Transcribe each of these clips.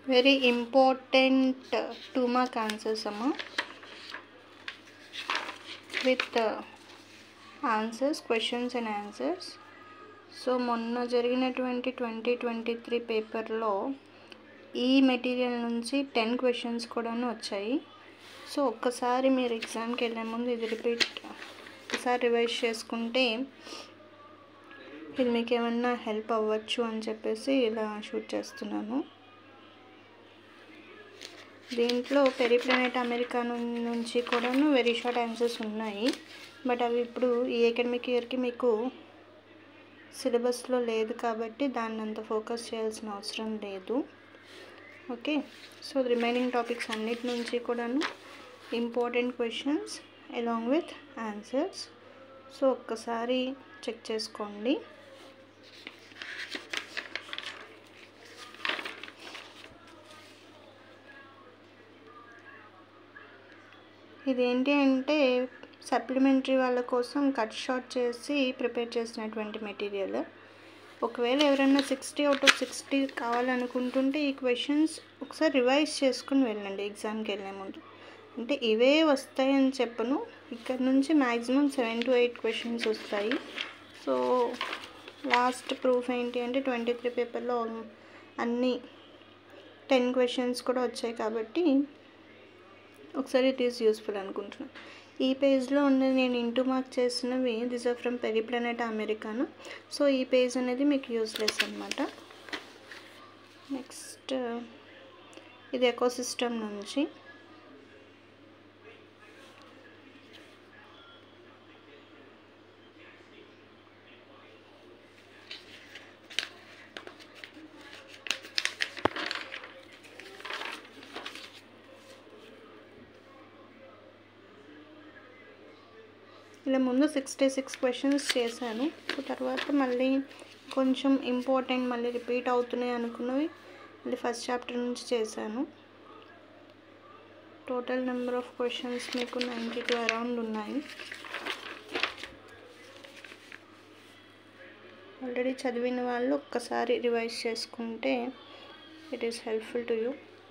Very important two mark answers అమ్మా with answers questions and answers so మొన్న జరిగినటువంటి twenty twenty three పేపర్లో ఈ మెటీరియల్ నుంచి టెన్ క్వశ్చన్స్ కూడాను వచ్చాయి సో ఒక్కసారి మీరు ఎగ్జామ్కి వెళ్ళే ముందు ఇది రిపీట్ ఒకసారి రివైజ్ చేసుకుంటే ఇది మీకు ఏమన్నా హెల్ప్ అవ్వచ్చు అని చెప్పేసి ఇలా షూట్ చేస్తున్నాను దీంట్లో పెరిప్లానెట్ అమెరికా నుం- నుంచి కూడాను వెరీ షార్ట్ ఆన్సర్స్ ఉన్నాయి బట్ అవి ఇప్పుడు ఈ అకాడమిక్ ఇయర్కి మీకు సిలబస్లో లేదు కాబట్టి దాన్ని అంత ఫోకస్ చేయాల్సిన అవసరం లేదు ఓకే సో రిమైనింగ్ టాపిక్స్ అన్నిటి నుంచి కూడాను important questions along with answers so ఒక్కసారి చెక్ చేసుకోండి ఇదేంటి అంటే సప్లిమెంటరీ వాళ్ళ కోసం కట్ షార్ట్ చేసి ప్రిపేర్ చేసినటువంటి మెటీరియల్ ఒకవేళ ఎవరైనా సిక్స్టీ అవుట్ ఆఫ్ సిక్స్టీ కావాలనుకుంటుంటే ఈ క్వశ్చన్స్ ఒకసారి రివైజ్ చేసుకుని వెళ్ళండి ఎగ్జామ్కి వెళ్ళే ముందు అంటే ఇవే వస్తాయని చెప్పను ఇక్కడ నుంచి maximum seven to eight questions వస్తాయి సో లాస్ట్ ప్రూఫ్ ఏంటి అంటే ట్వంటీ త్రీ పేపర్లో అన్ని టెన్ క్వశ్చన్స్ కూడా వచ్చాయి కాబట్టి ఒకసారి ఇట్ ఈస్ యూస్ఫుల్ అనుకుంటున్నాను ఈ పేజ్లో ఉన్నది నేను ఇంటూ మార్క్ చేసినవి దిస్ ఆర్ ఫ్రమ్ పెరిప్లానెట్ అమెరికాను సో ఈ పేజ్ అనేది మీకు యూస్లెస్ అనమాట నెక్స్ట్ ఇది ఎకోసిస్టమ్ నుంచి ఇలా ముందు సిక్స్టీ సిక్స్ క్వశ్చన్స్ చేశాను సో తర్వాత మళ్ళీ కొంచెం ఇంపార్టెంట్ మళ్ళీ రిపీట్ అవుతున్నాయి అనుకున్నవి మళ్ళీ ఫస్ట్ చాప్టర్ నుంచి చేశాను టోటల్ నెంబర్ ఆఫ్ క్వశ్చన్స్ మీకు నైంటీ టూ అరౌండ్ ఉన్నాయి ఆల్రెడీ చదివిన వాళ్ళు ఒక్కసారి రివైజ్ చేసుకుంటే it is helpful to you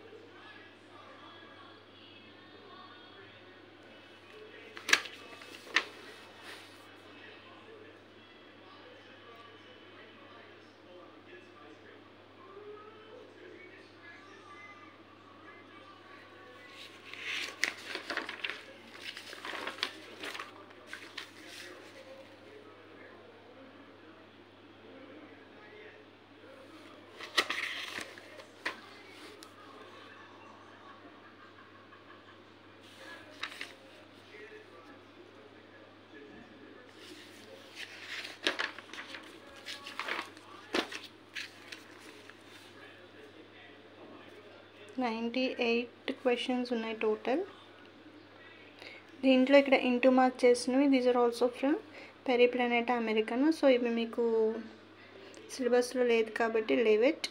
ninety eight questions ఉన్నాయి టోటల్ దీంట్లో ఇక్కడ ఇంటూ మార్క్ చేసినవి these are also from Periplaneta American so ఇవి మీకు సిలబస్లో లేదు కాబట్టి లేవెట్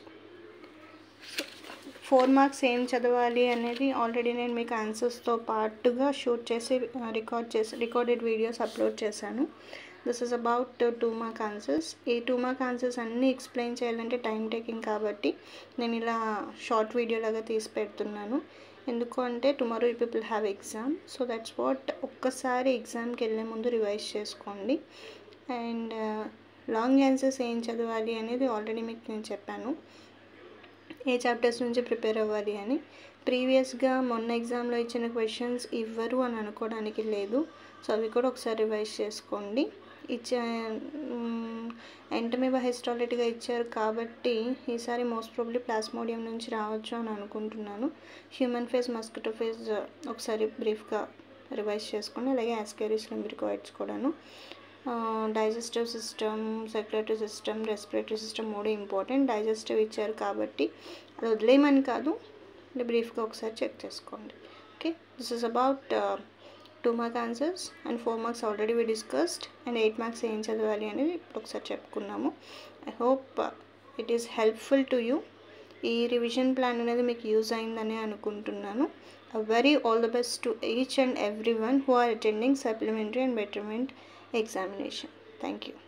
ఫోర్ మార్క్స్ ఏం చదవాలి అనేది ఆల్రెడీ నేను మీకు ఆన్సర్స్తో పాటుగా షూట్ చేసి రికార్డ్ చేసి రికార్డెడ్ వీడియోస్ అప్లోడ్ చేశాను this is about two mark answers ఈ టూ మార్క్ ఆన్సర్స్ అన్నీ ఎక్స్ప్లెయిన్ చేయాలంటే టైం టేకింగ్ కాబట్టి నేను ఇలా షార్ట్ వీడియో లాగా తీసి పెడుతున్నాను ఎందుకు అంటే tomorrow you people have exam so that's what ఒక్కసారి ఎగ్జామ్కి వెళ్ళే ముందు రివైజ్ చేసుకోండి అండ్ లాంగ్ ఆన్సర్స్ ఏం చదవాలి అనేది ఆల్రెడీ మీకు నేను చెప్పాను ఏ చాప్టర్స్ నుంచి ప్రిపేర్ అవ్వాలి అని ప్రీవియస్గా మొన్న ఎగ్జామ్లో ఇచ్చిన క్వశ్చన్స్ ఇవ్వరు అని అనుకోవడానికి లేదు సో అవి కూడా ఒకసారి రివైజ్ చేసుకోండి ఇచ్చే ఎంటమీబా హిస్టాలిటీగా ఇచ్చారు కాబట్టి ఈసారి మోస్ట్ ప్రాబ్లీ ప్లాస్మోడియం నుంచి రావచ్చు అని అనుకుంటున్నాను హ్యూమన్ ఫేస్ మస్కిటో ఫేస్ ఒకసారి బ్రీఫ్గా రివైజ్ చేసుకోండి అలాగే యాస్కేరీస్ లింబ్రికోయిడ్స్ కూడాను digestive system circulatory system respiratory system మూడు ఇంపార్టెంట్ డైజెస్టివ్ ఇచ్చారు కాబట్టి అది వదిలేయమని కాదు బ్రీఫ్గా ఒకసారి చెక్ చేసుకోండి okay this is about two mark answers and four marks already we discussed and eight marks ఏం చదవాలి అనేది ఇప్పుడు ఒకసారి చెప్పుకున్నాము I hope it is helpful to you ఈ రివిజన్ ప్లాన్ అనేది మీకు యూజ్ అయిందని అనుకుంటున్నాను very all the best to each and every one who are attending supplementary and betterment examination. Thank you.